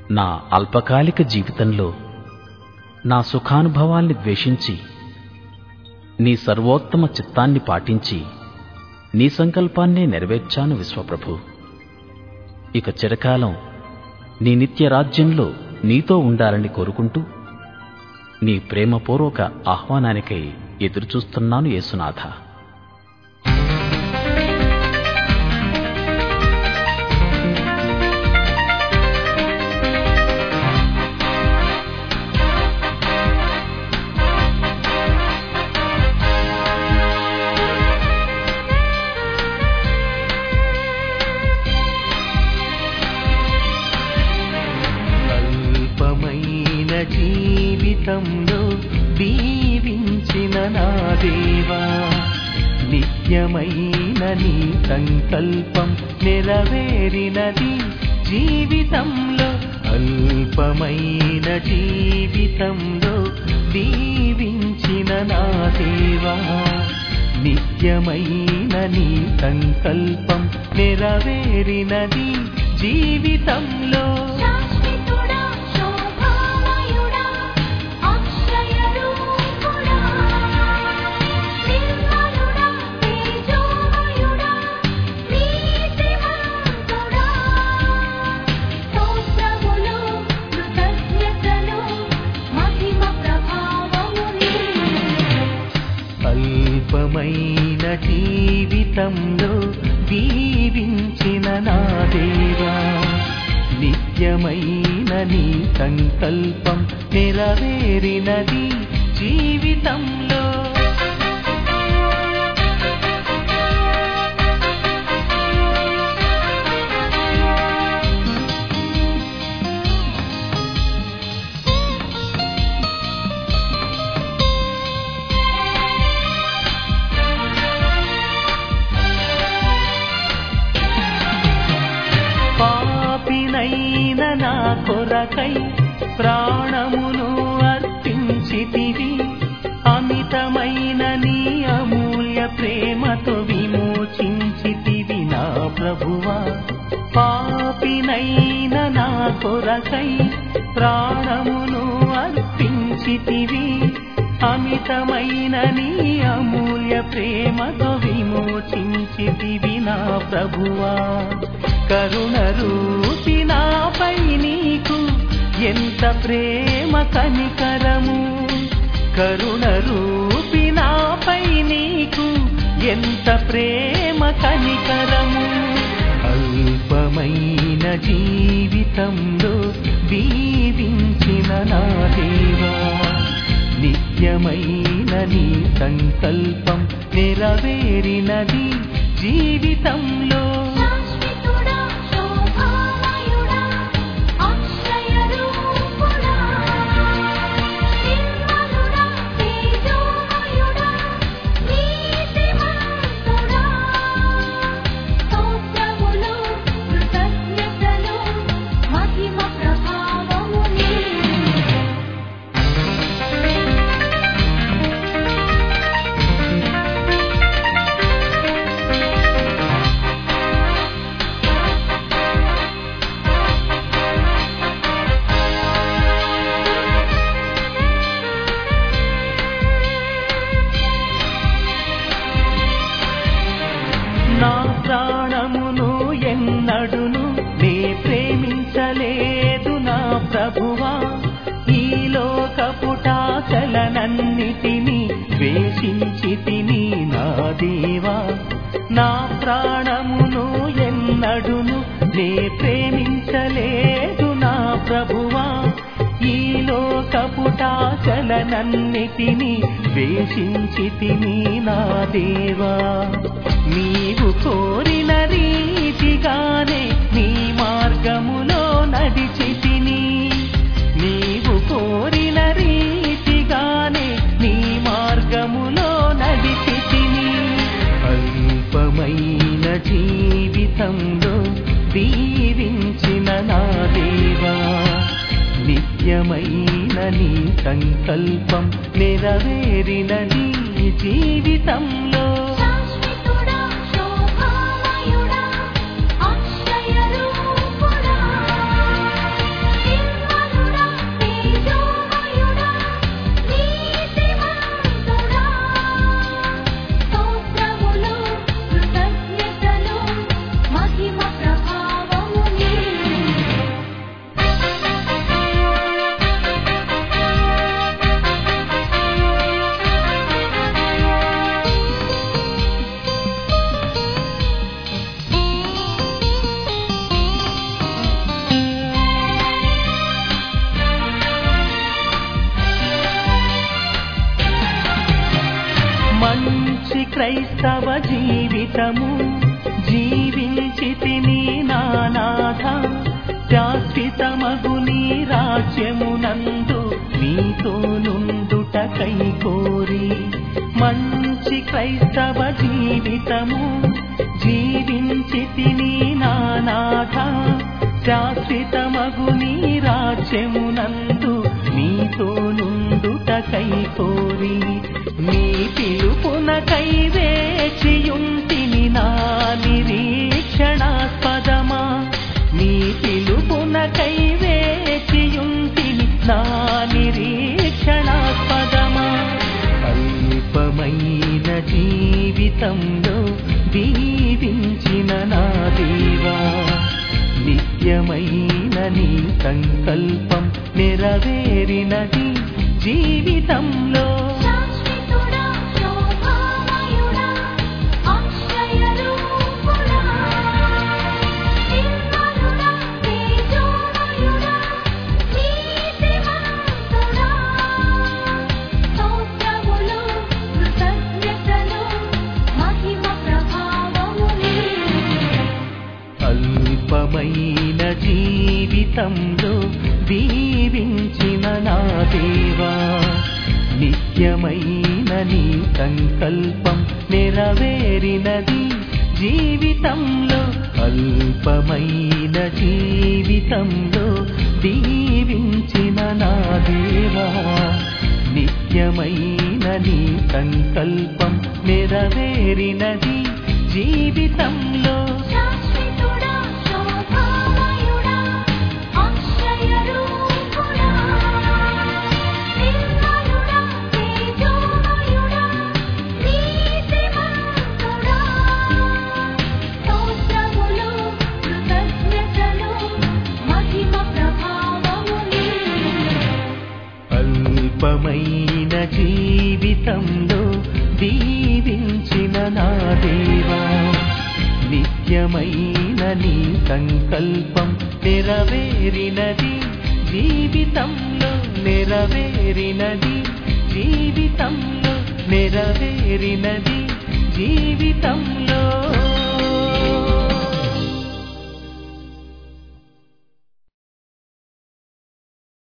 నా అల్పకాలిక జీవితంలో నా సుఖానుభవాల్ని ద్వేషించి నీ సర్వోత్తమ చిత్తాన్ని పాటించి నీ సంకల్పాన్నే నెరవేర్చాను విశ్వప్రభు ఇక చిరకాలం నీ నిత్య రాజ్యంలో నీతో ఉండాలని కోరుకుంటూ నీ ప్రేమపూర్వక ఆహ్వానానికై ఎదురుచూస్తున్నాను యేసునాథ అల్పమైన జీవితంలో దీవించిన నా దేవా నిత్యమైన నీ సంకల్పం నెరవేరినది జీవితంలో అల్పమైన జీవితంలో దీవించిన నా దేవా నిత్యమైన నీ సంకల్పం నెరవేరినది జీవితంలో శాశ్వతుడా శోభామయుడా అక్షయ రూపుడా నిర్మలుడా తేజోమయుడా నీతిమంతుడా స్తోత్రములు కృతజ్ఞతలు మహిమ ప్రభావము నీవే అల్పమైన జీవితంలో దీవించిన నా దేవా నిత్యమైన నీ సంకల్పం నెరవేరినది జీవితంలో పాపినైన నా కొరకై ప్రాణమును అర్పించితివి అమితమైన నీ అమూల్య ప్రేమతో విమోచించితివి నా ప్రభువా పాపినైన నా కొరకై ప్రాణమును అర్పించితివి అమితమైన నీ అమూల్య ప్రేమతో విమోచించితివి నా ప్రభువా కరుణ రూపి నాపై నీకు ఎంత ప్రేమ కనికరము కరుణ రూపి నాపై నీకు ఎంత ప్రేమ కనికరము అల్పమైన జీవితంలో దీవించిన నా దేవా నిత్యమైన నీ సంకల్పం నెరవేరినది జీవితంలో శాశ్వతుడా శోభామయుడా అక్షయ రూపుడా నిర్మలుడా తేజోమయుడా నీతిమంతుడా స్తోత్రములు కృతజ్ఞతలు మహిమ ప్రభావము నీవే నా ప్రాణమును ఎన్నడును నే ప్రేమించలేదు నా ప్రభువా ఈ లోకపుటాచలనన్నిటినీ ద్వేషించి తిని నా దేవా నా ప్రాణమును ఎన్నడును నే ప్రేమించలేదు నా ప్రభువా ఈ లోకపుటాచలనన్నిటినీ ద్వేషించి తిని నా దేవా నీవు కోరిన రీతిగానే నీ మార్గములో నడిచి తిని నీవు కోరిన రీతిగానే నీ మార్గములో నడిచి తిని అల్పమైన జీవితంలో దీవించిన నా దేవా నిత్యమైన నీ సంకల్పం నెరవేరినది జీవితంలో శాశ్వతుడా శోభామయుడా అక్షయ రూపుడా క్రైస్తవ జీవితము జీవించి తిని నానాథ శాశ్వతమగు నీ రాజ్యమునందు నీతో నుండుట కై కోరి మంచి క్రైస్తవ జీవితము జీవించి తిని నానాథ శాశ్వతమగు నీ రాజ్యమునందు నీతో నుండుట కై కోరి నీ పిలుపునకై వేచియుంటిని నా నిరీక్షణాస్పదమా నీ పిలుపునకై వేచియుంటిని నా నిరీక్షణాస్పదమా అల్పమైన జీవితంలో దీవించిన నా దేవా నిత్యమైన నీ సంకల్పం నెరవేరినది జీవితంలో శాశ్వతుడా శోభామయుడా అక్షయరూపుడా నిర్మలుడా తేజోమయుడా నీతిమంతుడా స్తోత్రములు కృతజ్ఞతలు మహిమ ప్రభావము నీవే అల్పమైన జీవితంలో దీవించిన నా దేవా నిత్యమైన నీ సంకల్పం నెరవేరినది జీవితంలో అల్పమైన జీవితంలో దీవించిన నా దేవా నిత్యమైన నీ సంకల్పం నెరవేరినది జీవితంలో శాశ్వతుడా శోభామయుడా అక్షయరూపుడా నిర్మలుడా తేజోమయుడా నీతిమంతుడా స్తోత్రములు కృతజ్ఞతలు మహిమ ప్రభావము నీవే అల్పమైన జీవితంలో దీవించిన నా దేవా నిత్యమైన నీ సంకల్పం నెరవేరినది జీవితంలో నెరవేరినది జీవితంలో నెరవేరినది జీవితంలో